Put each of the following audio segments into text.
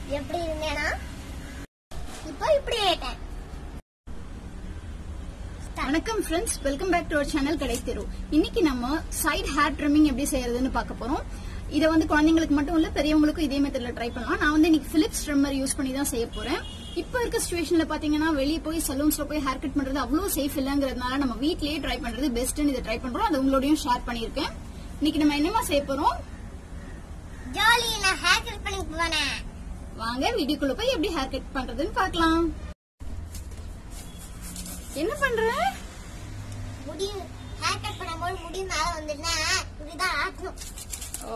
எப்படி இருந்தேனா இப்போ இப்படி ஆயிட்டேன் வணக்கம் friends welcome back to our channel கடை தெரு இன்னைக்கு நம்ம சைடு ஹேர் ட்ரிம்மிங் எப்படி செய்யறதுன்னு பார்க்க போறோம் இதை வந்து குழந்தைங்களுக்கு மட்டும் இல்ல பெரியவங்களுக்கும் இதே மெத்தட்ல ட்ரை பண்ணலாம் நான் வந்து இன்னைக்கு பிலிப்ஸ் ட்ரிம்மர் யூஸ் பண்ணி தான் செய்ய போறேன் இப்ப இருக்க சுச்சுவேஷன்ல பாத்தீங்கன்னா வெளியே போய் சலூன்ஸ்ல போய் ஹேர் கட் பண்றது அவ்வளவு சேஃப் இல்லங்கிறதுனால நம்ம வீட்லயே ட்ரை பண்றது பெஸ்ட்னு இதை ட்ரை பண்றோம் அது உங்களோடயும் ஷேர் பண்ணிருக்கேன் இன்னைக்கு நம்ம என்னமா செய்ய போறோம் ஜாலி நான் ஹேர் கட் பண்ணி போனேன் வாங்க வீடியோக்குள்ள போய் எப்படி ஹேர் கட் பண்றதுன்னு பார்க்கலாம் என்ன பண்ற முடி ஹேர் கட் பண்ணும்போது முடி மேல வந்துருந்தா இப்படிதான் ஆட்டணும் ஓ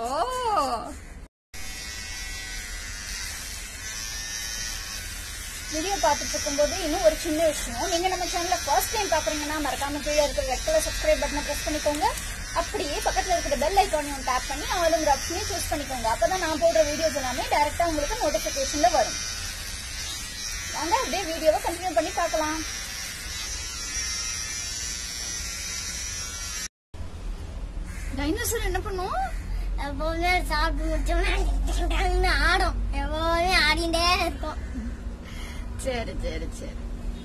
வீடியோ பார்த்துட்டு இருக்கும்போது இன்னும் ஒரு சின்ன விஷயம் நீங்க நம்ம சேனல்ல ஃபர்ஸ்ட் டைம் பாக்குறீங்கன்னா மறக்காம கீழே இருக்கிற ரெட் கலர் சப்ஸ்கிரைப் பட்டனை பிரஸ் பண்ணிக்கோங்க அப்படியே பக்கத்துல இருக்கிற பெல் ஐக்கானையும் டேப் பண்ணி ஆளுங்கிற ஆப்ஷனையும் சூஸ் பண்ணிக்கோங்க அப்பதான் நான் போடுற வீடியோஸ் எல்லாமே டைரக்டா உங்களுக்கு நோட்டிபிகேஷன்ல வரும் வாங்க அப்படியே வீடியோவை கண்டினியூ பண்ணி பார்க்கலாம் டைனோசர் என்ன பண்ணும் எப்பவுமே சாப்பிட்டு முடிச்சோம்னா ஆடும் எப்பவுமே ஆடிண்டே இருக்கும் சரி சரி சரி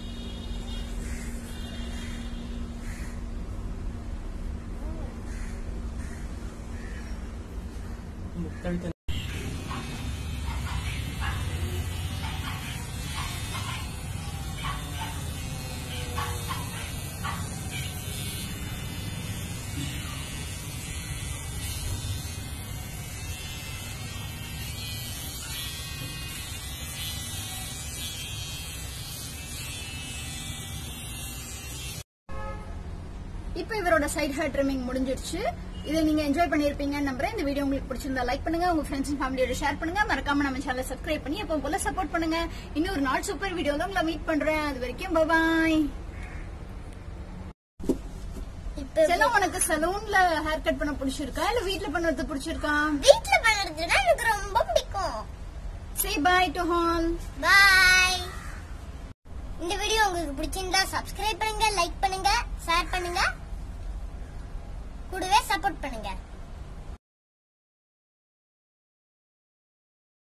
இப்போ இவரோட சைட் ஹேர் ட்ரிமிங் முடிஞ்சிருச்சு இதை நீங்க என்ஜாய் பண்ணிருப்பீங்கன்னு நம்புறேன் இந்த வீடியோ உங்களுக்கு பிடிச்சிருந்தா லைக் பண்ணுங்க உங்க ஃப்ரெண்ட்ஸ் அண்ட் ஃபேமிலியோட ஷேர் பண்ணுங்க மறக்காம நம்ம சேனலை சப்ஸ்கிரைப் பண்ணி எப்போ போல சப்போர்ட் பண்ணுங்க இன்னொரு நாள் சூப்பர் வீடியோல உங்களை மீட் பண்றேன் அது வரைக்கும் பாய் இப்ப செல்லம் உனக்கு சலூன்ல ஹேர் கட் பண்ண பிடிச்சிருக்கா இல்ல வீட்ல பண்ணது பிடிச்சிருக்கா வீட்ல பண்ணுறதுனா எனக்கு ரொம்ப பிடிக்கும் சே பாய் டு ஹால் பாய் இந்த வீடியோ உங்களுக்கு பிடிச்சிருந்தா சப்ஸ்கிரைப் பண்ணுங்க லைக் பண்ணுங்க